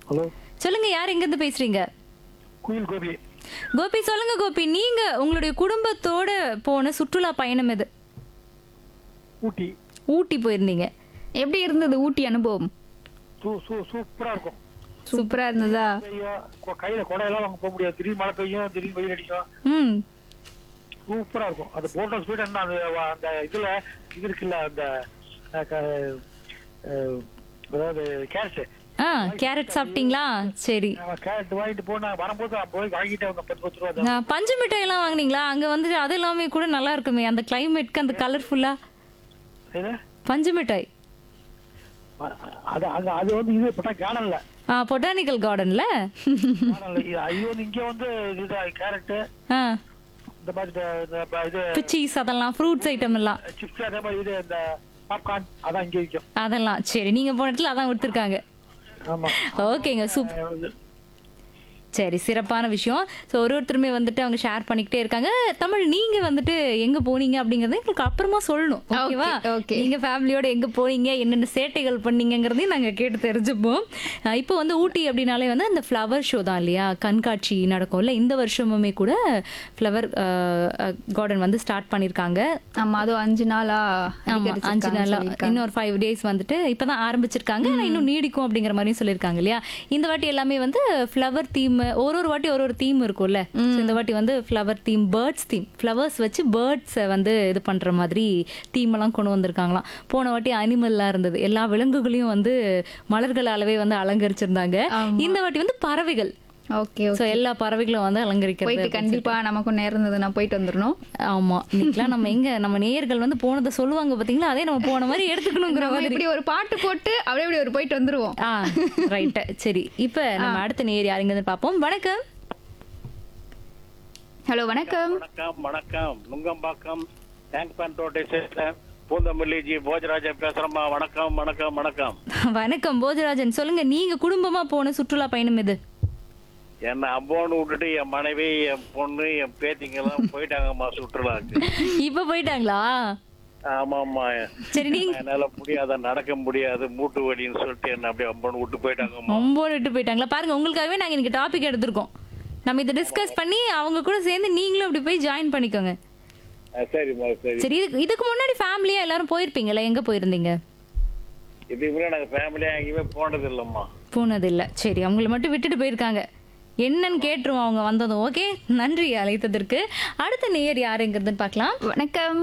Hello சொல்லுங்க யார் எங்க இருந்து பேசுறீங்க குயில் கோபி கோபி சொல்லுங்க கோபி நீங்க உங்களுடைய குடும்பத்தோட போன சுற்றுலா பயணம் எது ஊட்டி ஊட்டி போயிருந்தீங்க எப்படி இருந்தது ஊட்டி அனுபவம் சூ சூ சூப்பரா இருக்கும் சூப்பரா இருந்ததா பெய்யும் கொ- கையில கொடையெல்லாம் வாங்க போக முடியாது திடீர்னு மழை பெய்யும் திடீர்னு வெயில் அடிக்கும் ம் சூப்பரா இருக்கும் அந்த போட்டோ ஸ்பீட் என்ன அந்த வ- அந்த இதுல இது இருக்குல்ல அந்த அஹ், க- அஹ், அதாவது கேரட் ஆ கேரட் சாப்பிட்டீங்களா சரி கேரட் வாங்கிட்டு போனா வரும்போது நான் போய் வாங்கிட்டு அவங்க பத்து பத்து ரூபா தான். ஆ, பஞ்சு மிட்டாய் எல்லாம் வாங்குனீங்களா அங்க வந்து அது எல்லாமே கூட நல்லா இருக்குமே அந்த கிளைமேட்க்கு அந்த கலர்ஃபுல்லா இது பஞ்சு மிட்டாய் அ- அது அது அது வந்து இது இப்ப கார்டன்ல ஆ பொட்டானிக்கல் கார்டன்ல கார்டன்ல இது வந்து இங்க வந்து இது கேரட் ஆ இந்த மாதிரி இந்த- இந்த ப- இது பிச்சீஸ் அதெல்லாம் ஃப்ரூட்ஸ் ஐட்டம் எல்லாம் சிப்ஸ் அதே மாதிரி இது இந்த பாப்கார்ன் அதான் இங்க விற்கும் அதெல்லாம் சரி நீங்க போன இடத்துல அதான் கொடுத்துருக்காங்க ஆமா ஓகேங்க சூப்பர் அஹ் இது- சரி சிறப்பான விஷயம் ஸோ ஒரு ஒருத்தருமே வந்துட்டு அவங்க ஷேர் பண்ணிக்கிட்டே இருக்காங்க தமிழ் நீங்க வந்துட்டு எங்க போனீங்க அப்படிங்கறத எங்களுக்கு அப்புறமா சொல்லணும் ஓகேவா okay. நீங்க ஃபேமிலியோட எங்க போனீங்க என்னென்ன சேட்டைகள் பண்ணீங்கங்கிறதையும் நாங்க கேட்டு தெரிஞ்சுப்போம் அஹ் இப்போ வந்து ஊட்டி அப்படின்னாலே வந்து அந்த ஃப்ளவர் ஷோ தான் இல்லையா கண்காட்சி நடக்கும்ல இந்த வருஷமுமே கூட ஃப்ளவர் கார்டன் வந்து ஸ்டார்ட் பண்ணியிருக்காங்க ஆமா அதுவும் அஞ்சு நாளா ஆமா அஞ்சு நாளா இன்னொரு ஃபைவ் டேஸ் வந்துட்டு இப்பதான் ஆரம்பிச்சிருக்காங்க ஆனா இன்னும் நீடிக்கும் அப்படிங்கிற மாதிரியும் சொல்லியிருக்காங்க இல்லையா இந்த வாட்டி எல்லாமே வந்து ஃப்ளவர் தீம் ஒரு ஒரு வாட்டி ஒரு ஒரு தீம் இருக்கும்ல So, இந்த வாட்டி வந்து flower theme birds theme flowers வச்சு பேர்ட்ஸை வந்து இது பண்ற மாதிரி தீம் எல்லாம் கொண்டு வந்திருக்காங்களாம் போன வாட்டி அனிமல்லாம் இருந்தது எல்லா விலங்குகளையும் வந்து மலர்களாலவே வந்து அலங்கரிச்சிருந்தாங்க இந்த வாட்டி வந்து பறவைகள் ஓகே ஸோ எல்லா பறவைகளும் வந்து அலங்கரிக்கிறது போயிட்டு கண்டிப்பா நமக்கும் நேரம் இருந்தது நான் போயிட்டு வந்துடணும் ஆமா இன்னைக்கெல்லாம் நம்ம எங்க நம்ம நேயர்கள் வந்து போனதை சொல்லுவாங்க பாத்தீங்களா அதே நம்ம போன மாதிரி எடுத்துக்கணுங்கிற நம்ம மாதிரி இப்படி ஒரு பாட்டு போட்டு அப்படியே இப்படி ஒரு போயிட்டு வந்துருவோம் ஆ ரைட் சரி இப்ப நம்ம அடுத்த நேயர் யாருங்கன்னு பாப்போம் வணக்கம் ஹலோ வணக்கம் வணக்கம் வணக்கம் நுங்கம்பாக்கம் டேங்க் பேண்ட் ரோட்டை சேர்ந்த பூந்தமல்லி ஜி போஜராஜா பேசுறேம்மா வணக்கம் வணக்கம் வணக்கம் வணக்கம் போஜராஜன் சொல்லுங்க நீங்க குடும்பமா போன சுற்றுலா பயணம் எது என்ன அம்போன்னு விட்டுட்டு என் மனைவி என் பொண்ணு என் பேத்திங்க எல்லாம் போயிட்டாங்கம்மா சுற்றுலாக்கு இப்ப போயிட்டாங்களா ஆமாம்மா சரி நீங்க என்னால முடியாத நடக்க முடியாது மூட்டு வலின்னு சொல்லிட்டு என்ன அப்படியே அம்போன்னு விட்டு போயிட்டாங்கம்மா ரொம்ப விட்டு போயிட்டாங்களா பாருங்க உங்களுக்காகவே நாங்க இன்னைக்கு டாபிக் எடுத்திருக்கோம் நம்ம இதை டிஸ்கஸ் பண்ணி அவங்க கூட சேர்ந்து நீங்களும் அப்படி போய் ஜாயின் பண்ணிக்கோங்க ஆ, சரிம்மா சரி சரி இதுக்கு இதுக்கு முன்னாடி ஃபேமிலியா எல்லாரும் போயிருப்பீங்களா எங்க போயிருந்தீங்க இதுக்கு முன்னாடி நாங்க ஃபேமிலியா எங்கேயுமே போனது இல்லம்மா போனது இல்ல சரி அவங்கள மட்டும் விட்டுட்டு போயிருக்காங்க என்னன்னு கேட்டுருவோம் அவங்க வந்ததும் ஓகே நன்றி அழைத்ததற்கு அடுத்த நேயர் யாருங்கிறதுன்னு பார்க்கலாம் வணக்கம்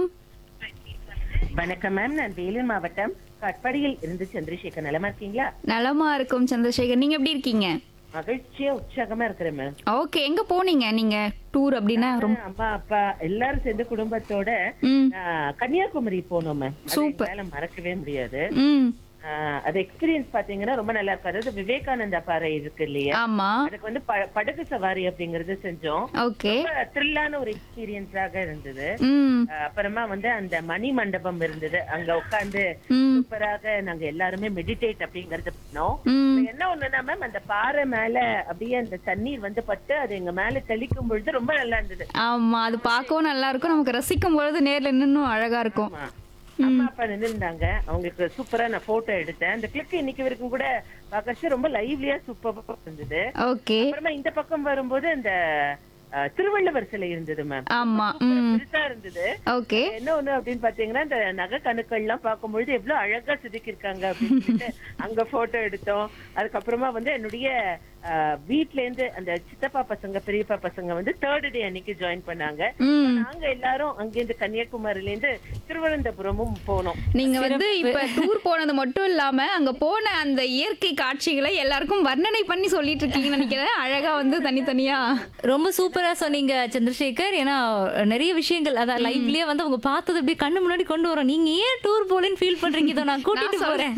வணக்கம் மேம் நான் வேலூர் மாவட்டம் கட்பாடியில் இருந்து சந்திரசேகர் நலமா இருக்கீங்களா நலமா இருக்கும் சந்திரசேகர் நீங்க எப்படி இருக்கீங்க மகிழ்ச்சியா உற்சாகமா இருக்கிறேன் மேம் ஓகே எங்க போனீங்க நீங்க டூர் அப்படின்னா ரொம்ப அம்மா அப்பா எல்லாரும் சேர்ந்து குடும்பத்தோட ம் ஆ, கன்னியாகுமரி போனோம் மேம் Super. என்னால மறக்கவே முடியாது ம் ஆ, அது எக்ஸ்பீரியன்ஸ் பாத்தீங்கன்னா ரொம்ப நல்லா இருக்கும் அதாவது விவேகானந்தா பாறை இருக்கு இல்லையா ஆமா அதுக்கு வந்து ப- படகு சவாரி அப்படிங்கறது செஞ்சோம் ஓகே த்ரில்லான ஒரு எக்ஸ்பீரியன்ஸாக இருந்தது ம் ஆ, அப்புறமா வந்து அந்த மணி மண்டபம் இருந்தது அங்க உட்கார்ந்து ம் சூப்பராக நாங்க எல்லாருமே மெடிடேட் அப்படிங்கறது பண்ணோம் ம் என்ன ஒண்ணுன்னா மேம் அந்த பாறை மேல அப்படியே அந்த தண்ணீர் வந்து பட்டு அது எங்க மேல தெளிக்கும் பொழுது ரொம்ப நல்லா இருந்தது ஆமா அது பார்க்கவும் நல்லா இருக்கும் நமக்கு ரசிக்கும் பொழுது நேர்ல இன்னும் அழகா இருக்கும் ஆமா. அம்மா அப்பா நின்னுருந்தாங்க அவங்களுக்கு சூப்பரா நான் போட்டோ எடுத்தேன் அந்த கிளிக் இன்னைக்கு வரைக்கும் கூட பார்க்கச்சு ரொம்ப லைவ்லியா சூப்பரா இருந்தது ஓகே அப்புறமா இந்த பக்கம் வரும்போது அந்த அஹ், திருவள்ளுவர் சிலை இருந்தது மேம் ஆமா ம் பெருசா இருந்தது ஓகே என்ன ஒண்ணு அப்படின்னு பாத்தீங்கன்னா இந்த நகை கணுக்கள் எல்லாம் பார்க்கும்பொழுது எவ்வளவு அழகா செதுக்கி இருக்காங்க அப்படின்னு சொல்லிட்டு அங்க போட்டோ எடுத்தோம் அதுக்கப்புறமா வந்து என்னுடைய அஹ், வீட்ல இருந்து அந்த சித்தப்பா பசங்க பெரியப்பா பசங்க வந்து தேர்ட் டே அன்னைக்கு ஜாயின் பண்ணாங்க ம் நாங்க எல்லாரும் அங்கிருந்து கன்னியாகுமரியில இருந்து திருவனந்தபுரமும் போனோம் நீங்க வந்து இப்ப டூர் போனது மட்டும் இல்லாம அங்க போன அந்த இயற்கை காட்சிகளை எல்லாருக்கும் வர்ணனை பண்ணி சொல்லிட்டு இருக்கீங்கன்னு நினைக்கிறேன் அழகா வந்து தனித்தனியா ரொம்ப சூப்பரா சொன்னீங்க சந்திரசேகர் ஏன்னா நிறைய விஷயங்கள் அதான் லைவ்லயே வந்து அவங்க பார்த்தது அப்படியே கண்ணு முன்னாடி கொண்டு வரோம் நீங்க ஏன் டூர் போலன்னு ஃபீல் பண்றீங்க இதோ நான் கூட்டிட்டு போறேன்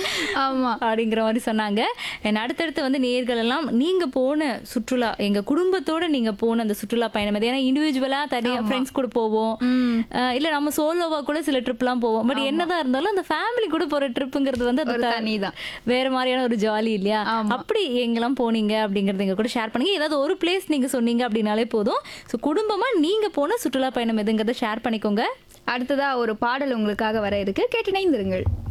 ஆமா அப்படிங்கிற மாதிரி சொன்னாங்க And அடுத்தடுத்து வந்து நேர்கள் எல்லாம் நீங்க போன சுற்றுலா எங்க குடும்பத்தோட நீங்க போன அந்த சுற்றுலா பயணம் அது ஏன்னா இண்டிவிஜுவலா தனியா ஃப்ரெண்ட்ஸ் கூட போவோம் ம் அஹ் இல்ல நம்ம சோலோவா கூட சில ட்ரிப்லாம் போவோம் பட் என்னதான் இருந்தாலும் அந்த ஃபேமிலி கூட போற ட்ரிப்புங்கிறது வந்து அது ஒரு த- தனிதான். வேற மாதிரியான ஒரு ஜாலி இல்லையா ஆமா. அப்படி எங்கெல்லாம் போனீங்க அப்படிங்கறத எங்க கூட ஷேர் பண்ணுங்க ஏதாவது ஒரு பிளேஸ் நீங்க சொன்னீங்க அப்படின்னாலே போதும் ஸோ குடும்பமா நீங்க போன சுற்றுலா பயணம் எதுங்கிறத ஷேர் பண்ணிக்கோங்க அடுத்ததா ஒரு பாடல் உங்களுக்காக வர இருக்கு கேட்டு இணைந்திருங்கள்